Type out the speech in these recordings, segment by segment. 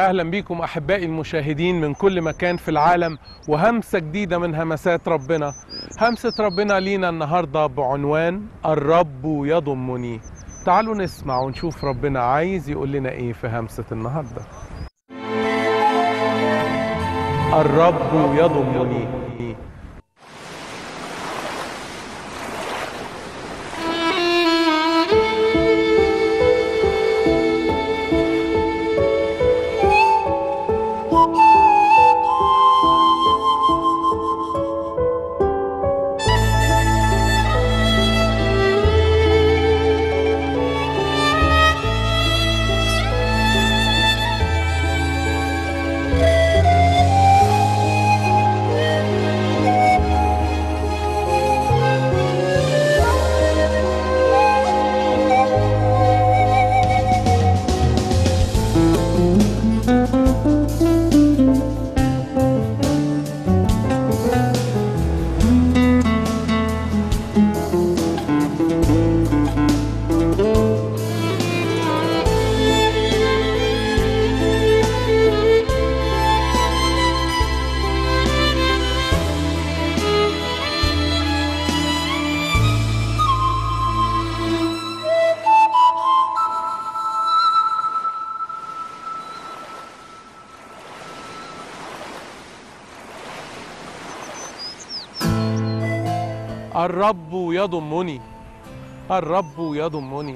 وسهلا بكم احبائي المشاهدين من كل مكان في العالم وهمسه جديده من همسات ربنا همسه ربنا لينا النهارده بعنوان الرب يضمني تعالوا نسمع ونشوف ربنا عايز يقول لنا ايه في همسه النهارده الرب يضمني الرب يضمني الرب يضمني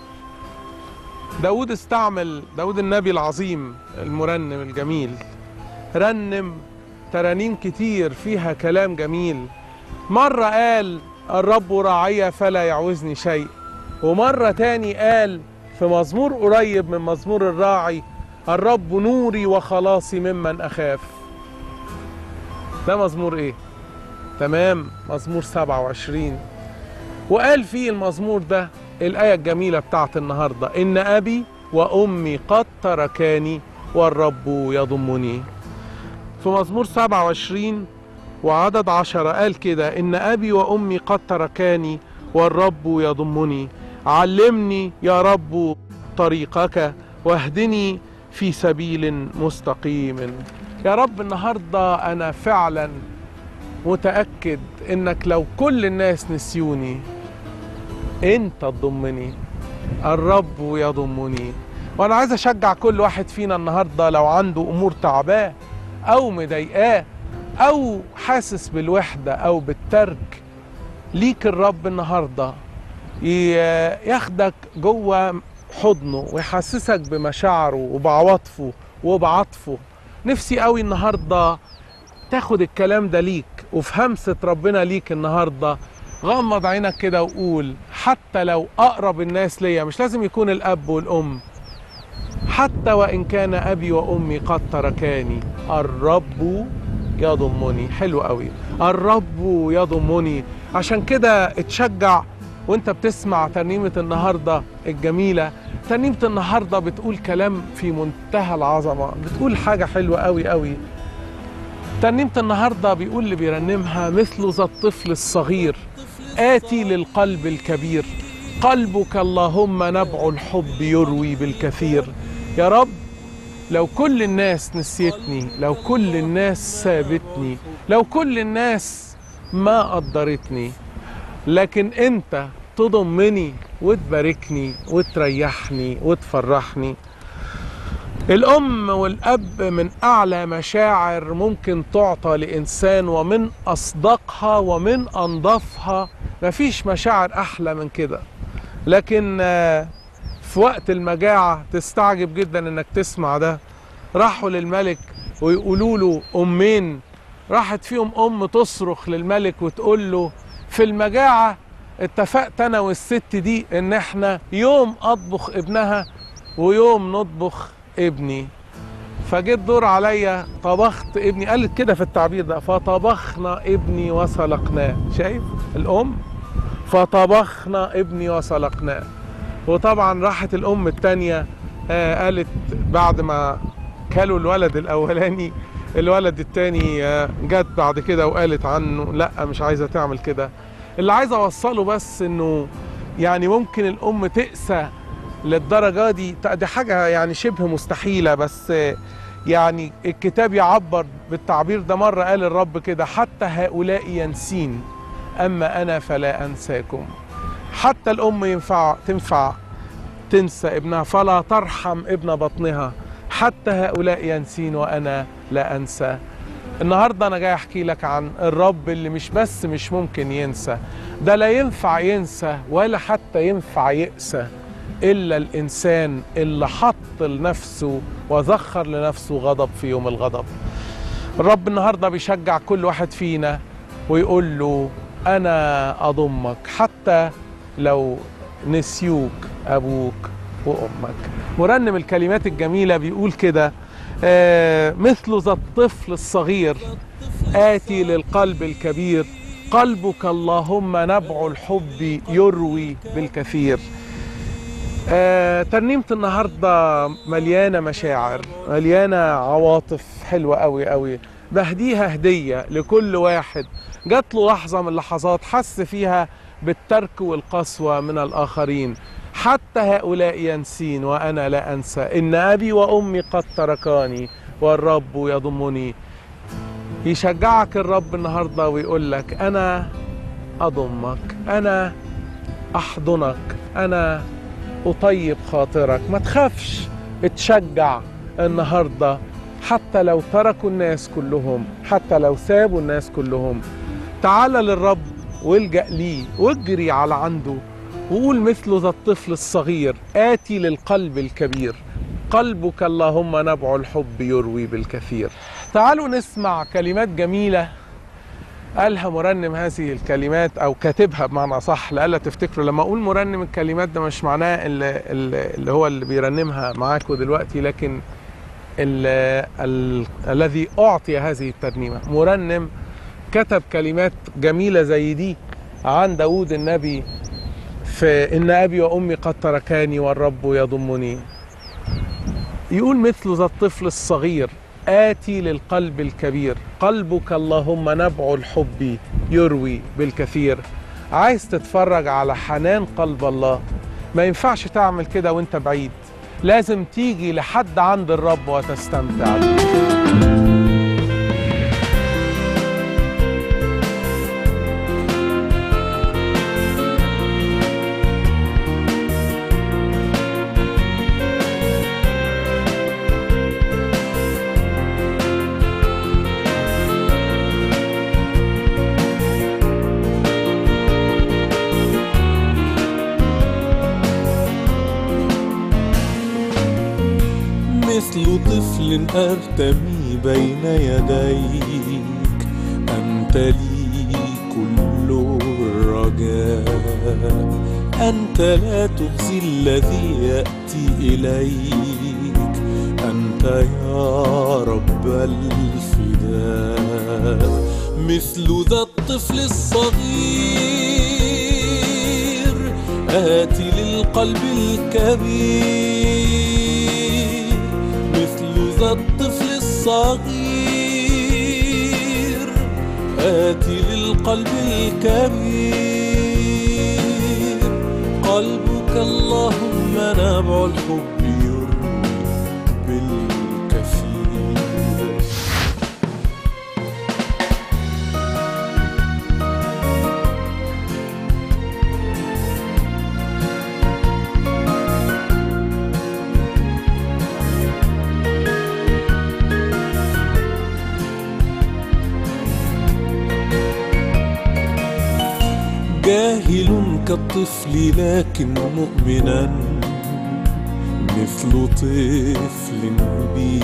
داود استعمل داود النبي العظيم المرنم الجميل رنم ترانيم كتير فيها كلام جميل مرة قال الرب راعي فلا يعوزني شيء ومرة تاني قال في مزمور قريب من مزمور الراعي الرب نوري وخلاصي ممن أخاف ده مزمور ايه تمام مزمور 27 وقال فيه المزمور ده الآية الجميلة بتاعت النهاردة إن أبي وأمي قد تركاني والرب يضمني في مزمور 27 وعدد عشرة قال كده إن أبي وأمي قد تركاني والرب يضمني علمني يا رب طريقك واهدني في سبيل مستقيم يا رب النهارده أنا فعلا متأكد إنك لو كل الناس نسيوني أنت تضمني الرب يضمني وأنا عايز أشجع كل واحد فينا النهاردة لو عنده أمور تعباه أو مضايقاه أو حاسس بالوحدة أو بالترك ليك الرب النهاردة ياخدك جوه حضنه ويحسسك بمشاعره وبعواطفه وبعطفه نفسي قوي النهارده تاخد الكلام ده ليك وفي همسة ربنا ليك النهاردة غمض عينك كده وقول حتى لو أقرب الناس ليا مش لازم يكون الأب والأم حتى وإن كان أبي وأمي قد تركاني الرب يضمني حلو قوي الرب يضمني عشان كده اتشجع وانت بتسمع ترنيمة النهاردة الجميلة ترنيمة النهاردة بتقول كلام في منتهى العظمة بتقول حاجة حلوة قوي قوي ترنيمة النهاردة بيقول اللي بيرنمها مثل ذا الطفل الصغير آتي للقلب الكبير قلبك اللهم نبع الحب يروي بالكثير يا رب لو كل الناس نسيتني لو كل الناس سابتني لو كل الناس ما قدرتني لكن انت تضمني وتباركني وتريحني وتفرحني الأم والأب من أعلى مشاعر ممكن تعطى لإنسان ومن أصدقها ومن أنظفها مفيش مشاعر أحلى من كده لكن في وقت المجاعة تستعجب جدا إنك تسمع ده راحوا للملك ويقولوا له أمين راحت فيهم أم تصرخ للملك وتقول له في المجاعة اتفقت أنا والست دي إن إحنا يوم أطبخ ابنها ويوم نطبخ ابني فجيت دور عليا طبخت ابني قالت كده في التعبير ده فطبخنا ابني وسلقناه شايف الام فطبخنا ابني وسلقناه وطبعا راحت الام التانية آه قالت بعد ما كلوا الولد الاولاني الولد التاني آه جت بعد كده وقالت عنه لا مش عايزه تعمل كده اللي عايز اوصله بس انه يعني ممكن الام تقسى للدرجه دي دي حاجه يعني شبه مستحيله بس يعني الكتاب يعبر بالتعبير ده مرة قال الرب كده حتى هؤلاء ينسين أما أنا فلا أنساكم حتى الأم ينفع تنفع تنسى ابنها فلا ترحم ابن بطنها حتى هؤلاء ينسين وأنا لا أنسى النهاردة أنا جاي أحكي لك عن الرب اللي مش بس مش ممكن ينسى ده لا ينفع ينسى ولا حتى ينفع يقسى إلا الإنسان اللي حط لنفسه وذخر لنفسه غضب في يوم الغضب الرب النهاردة بيشجع كل واحد فينا ويقول له أنا أضمك حتى لو نسيوك أبوك وأمك مرنم الكلمات الجميلة بيقول كده آه مثل ذا الطفل الصغير آتي للقلب الكبير قلبك اللهم نبع الحب يروي بالكثير آه ترنيمة النهاردة مليانة مشاعر مليانة عواطف حلوة قوي قوي بهديها هدية لكل واحد جات له لحظة من اللحظات حس فيها بالترك والقسوة من الآخرين حتى هؤلاء ينسين وأنا لا أنسى إن أبي وأمي قد تركاني والرب يضمني يشجعك الرب النهاردة ويقول لك أنا أضمك أنا أحضنك أنا أطيب خاطرك ما تخافش اتشجع النهاردة حتى لو تركوا الناس كلهم حتى لو سابوا الناس كلهم تعال للرب والجأ ليه واجري على عنده وقول مثل ذا الطفل الصغير آتي للقلب الكبير قلبك اللهم نبع الحب يروي بالكثير تعالوا نسمع كلمات جميلة قالها مرنم هذه الكلمات او كاتبها بمعنى صح لألا تفتكروا لما اقول مرنم الكلمات ده مش معناه اللي, اللي هو اللي بيرنمها معاكم دلوقتي لكن ال ال الذي اعطي هذه الترنيمه مرنم كتب كلمات جميله زي دي عن داود النبي في ان ابي وامي قد تركاني والرب يضمني يقول مثل ذا الطفل الصغير آتي للقلب الكبير قلبك اللهم نبع الحب يروي بالكثير عايز تتفرج على حنان قلب الله ما ينفعش تعمل كده وانت بعيد لازم تيجي لحد عند الرب وتستمتع به مثل طفل أرتمي بين يديك أنت لي كل الرجاء أنت لا تخزي الذي يأتي إليك أنت يا رب الفداء مثل ذا الطفل الصغير آتي للقلب الكبير مثل ذا الطفل الصغير آتي للقلب الكبير قلبك اللهم نبع الحب يروي بالكثير جاهل كالطفل لكن مؤمنا مثل طفل بي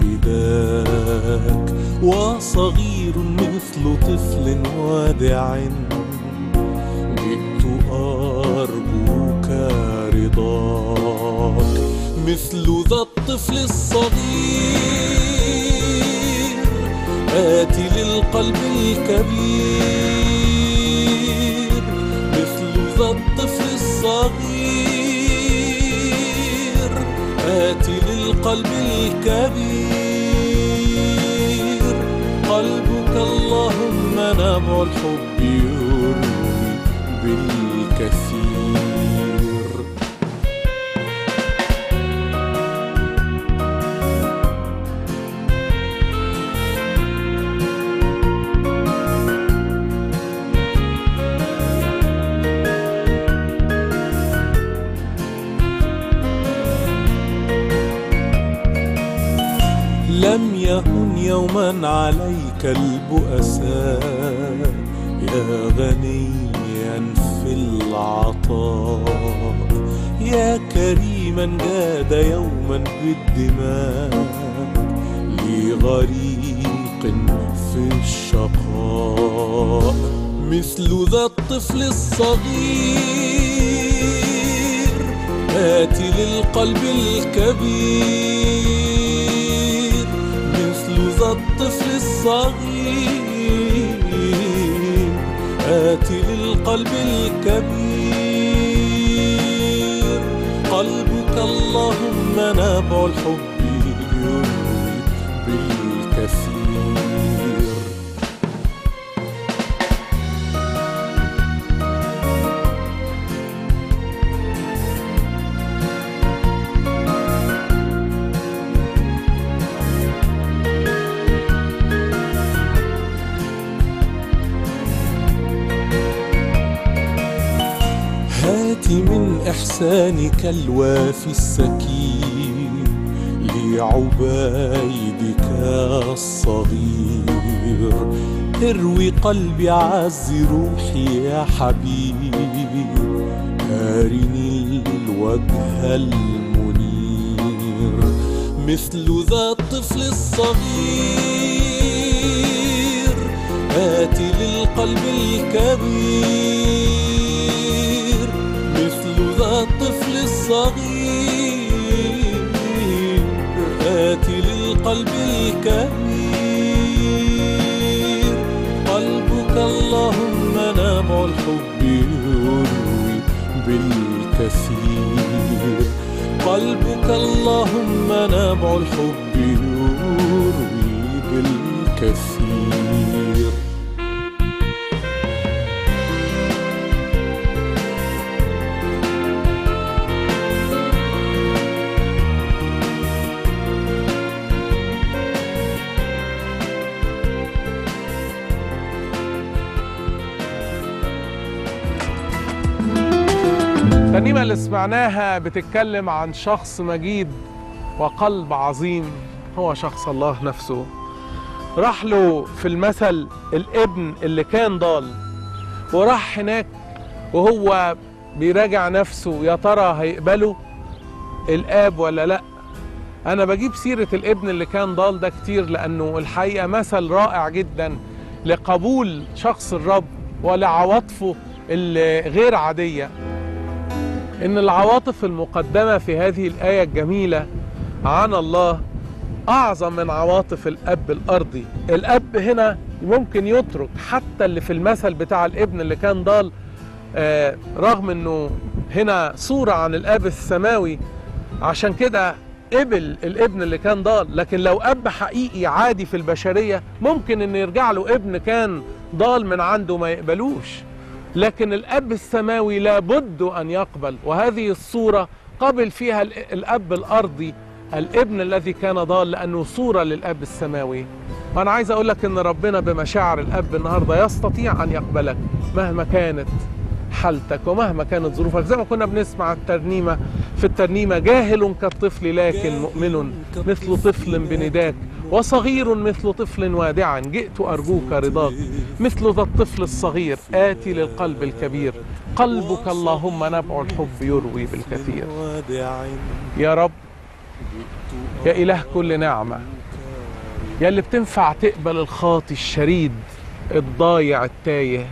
فداك وصغير مثل طفل وادع جئت أرجوك رضاك مثل ذا الطفل الصغير آتي للقلب الكبير مثل ذا الطفل الصغير آتي للقلب الكبير قلبك اللهم نبع الحب يروي بالكثير حقا عليك البؤساء يا غنيا في العطاء يا كريما جاد يوما بالدماء لغريق في الشقاء مثل ذا الطفل الصغير آتي للقلب الكبير مثل ذا الطفل الصغير آتي للقلب الكبير قلبك اللهم نابع الحب يروي بالكثير هات من إحسانك الوافي السكين لعبيدك الصغير اروي قلبي عز روحي يا حبيب أرني الوجه المنير مثل ذا الطفل الصغير آتي للقلب الكبير مثل ذا الطفل الصغير آتي للقلب الكبير قلبك اللهم نابع الحب يروي بالكثير قلبك اللهم نابع الحب يروي بالكثير الترنيمة اللي سمعناها بتتكلم عن شخص مجيد وقلب عظيم هو شخص الله نفسه راح له في المثل الابن اللي كان ضال وراح هناك وهو بيراجع نفسه يا ترى هيقبله الاب ولا لا انا بجيب سيرة الابن اللي كان ضال ده كتير لانه الحقيقة مثل رائع جدا لقبول شخص الرب ولعواطفه الغير عادية ان العواطف المقدمة في هذه الآية الجميلة عن الله أعظم من عواطف الأب الأرضي الأب هنا ممكن يترك حتى اللي في المثل بتاع الابن اللي كان ضال آه رغم انه هنا صورة عن الأب السماوي عشان كده قبل الابن اللي كان ضال لكن لو أب حقيقي عادي في البشرية ممكن ان يرجع له ابن كان ضال من عنده ما يقبلوش لكن الأب السماوي لابد أن يقبل وهذه الصورة قبل فيها الأب الأرضي الابن الذي كان ضال لأنه صورة للأب السماوي وأنا عايز أقول لك أن ربنا بمشاعر الأب النهاردة يستطيع أن يقبلك مهما كانت حالتك ومهما كانت ظروفك زي ما كنا بنسمع الترنيمة في الترنيمة جاهل كالطفل لكن مؤمن مثل طفل بنداك وصغير مثل طفل وادع جئت أرجوك رضاك مثل ذا الطفل الصغير آتي للقلب الكبير قلبك اللهم نبع الحب يروي بالكثير يا رب يا إله كل نعمة يا اللي بتنفع تقبل الخاطي الشريد الضايع التايه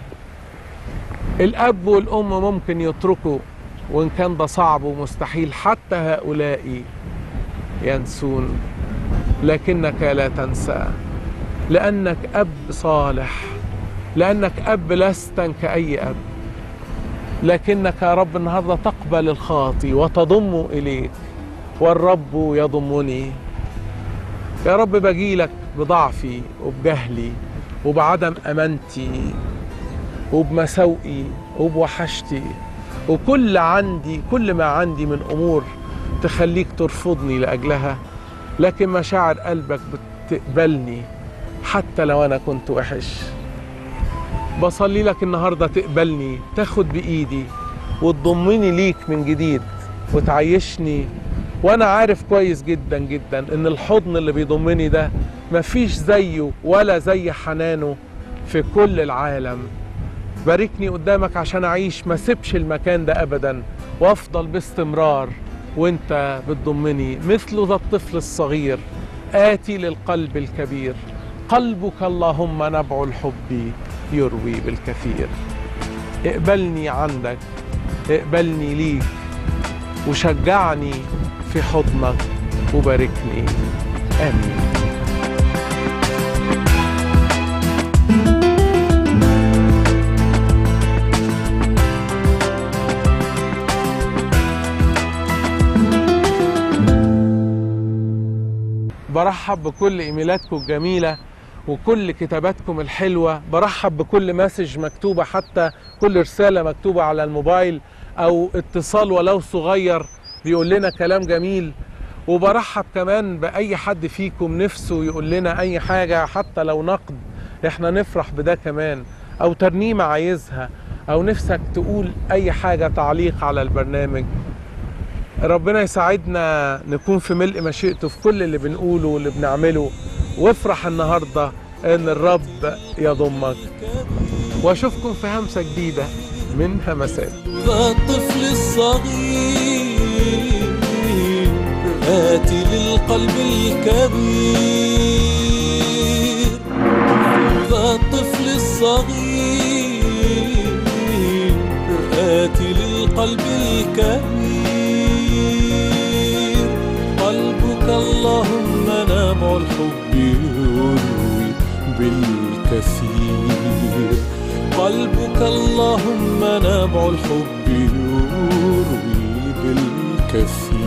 الأب والأم ممكن يتركوا وإن كان ده صعب ومستحيل حتى هؤلاء ينسون لكنك لا تنسى لأنك أب صالح لأنك أب لست كأي أب لكنك يا رب النهارده تقبل الخاطي وتضمه إليك والرب يضمني يا رب بجيلك بضعفي وبجهلي وبعدم أمانتي وبمساوئي وبوحشتي وكل عندي كل ما عندي من أمور تخليك ترفضني لأجلها لكن مشاعر قلبك بتقبلني حتى لو أنا كنت وحش بصلي لك النهاردة تقبلني تاخد بإيدي وتضمني ليك من جديد وتعيشني وأنا عارف كويس جدا جدا إن الحضن اللي بيضمني ده مفيش زيه ولا زي حنانه في كل العالم باركني قدامك عشان أعيش ما سيبش المكان ده أبدا وأفضل باستمرار وانت بتضمني مثل ذا الطفل الصغير آتي للقلب الكبير قلبك اللهم نبع الحب يروي بالكثير اقبلني عندك اقبلني ليك وشجعني في حضنك وباركني امين برحب بكل ايميلاتكم الجميله وكل كتاباتكم الحلوه برحب بكل مسج مكتوبه حتى كل رساله مكتوبه على الموبايل او اتصال ولو صغير بيقول لنا كلام جميل وبرحب كمان باي حد فيكم نفسه يقول لنا اي حاجه حتى لو نقد احنا نفرح بده كمان او ترنيمه عايزها او نفسك تقول اي حاجه تعليق على البرنامج ربنا يساعدنا نكون في ملء مشيئته في كل اللي بنقوله واللي بنعمله وافرح النهارده ان الرب يضمك واشوفكم في همسه جديده من همسات ذا الطفل الصغير آتي للقلب الكبير ذا الطفل الصغير آتي للقلب الكبير قلبك اللهم نبع الحب يروي بالكثير قلبك اللهم نبع الحب يروي بالكثير